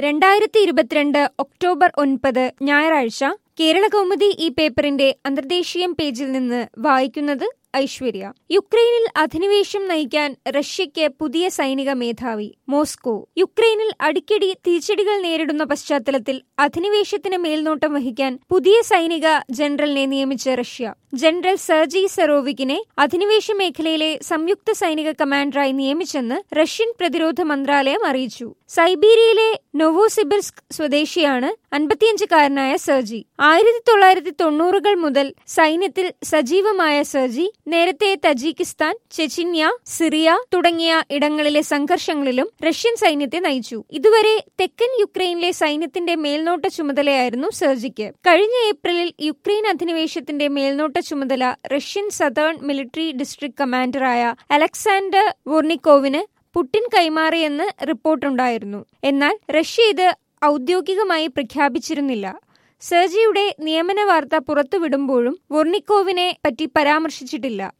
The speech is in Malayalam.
രണ്ടായിരത്തി ഇരുപത്തിരണ്ട് ഒക്ടോബർ ഒൻപത് ഞായറാഴ്ച കേരളകൗമുദി ഈ പേപ്പറിന്റെ അന്തർദേശീയം പേജിൽ നിന്ന് വായിക്കുന്നത് ഐശ്വര്യ യുക്രൈനിൽ അധിനിവേശം നയിക്കാൻ റഷ്യയ്ക്ക് പുതിയ സൈനിക മേധാവി മോസ്കോ യുക്രൈനിൽ അടിക്കടി തിരിച്ചടികൾ നേരിടുന്ന പശ്ചാത്തലത്തിൽ അധിനിവേശത്തിന് മേൽനോട്ടം വഹിക്കാൻ പുതിയ സൈനിക ജനറലിനെ നിയമിച്ച റഷ്യ ജനറൽ സെർജി സെറോവിക്കിനെ അധിനിവേശ മേഖലയിലെ സംയുക്ത സൈനിക കമാൻഡറായി നിയമിച്ചെന്ന് റഷ്യൻ പ്രതിരോധ മന്ത്രാലയം അറിയിച്ചു സൈബീരിയയിലെ നൊവോസിബിർസ്ക് സ്വദേശിയാണ് അൻപത്തിയഞ്ചുകാരനായ സെർജി ആയിരത്തി തൊള്ളായിരത്തി തൊണ്ണൂറുകൾ മുതൽ സൈന്യത്തിൽ സജീവമായ സെർജി നേരത്തെ തജീകിസ്ഥാൻ ചെച്ചിന്യ സിറിയ തുടങ്ങിയ ഇടങ്ങളിലെ സംഘർഷങ്ങളിലും റഷ്യൻ സൈന്യത്തെ നയിച്ചു ഇതുവരെ തെക്കൻ യുക്രൈനിലെ സൈന്യത്തിന്റെ മേൽനോട്ട ചുമതലയായിരുന്നു സെർജിക്ക് കഴിഞ്ഞ ഏപ്രിലിൽ യുക്രൈൻ അധിനിവേശത്തിന്റെ മേൽനോട്ട ചുമതല റഷ്യൻ സതേൺ മിലിറ്ററി ഡിസ്ട്രിക്ട് കമാൻഡറായ അലക്സാണ്ടർ വോർണിക്കോവിന് പുടിൻ കൈമാറിയെന്ന് റിപ്പോർട്ടുണ്ടായിരുന്നു എന്നാൽ റഷ്യ ഇത് ഔദ്യോഗികമായി പ്രഖ്യാപിച്ചിരുന്നില്ല സെർജിയുടെ നിയമന വാർത്ത പുറത്തുവിടുമ്പോഴും വൊർണിക്കോവിനെ പറ്റി പരാമർശിച്ചിട്ടില്ല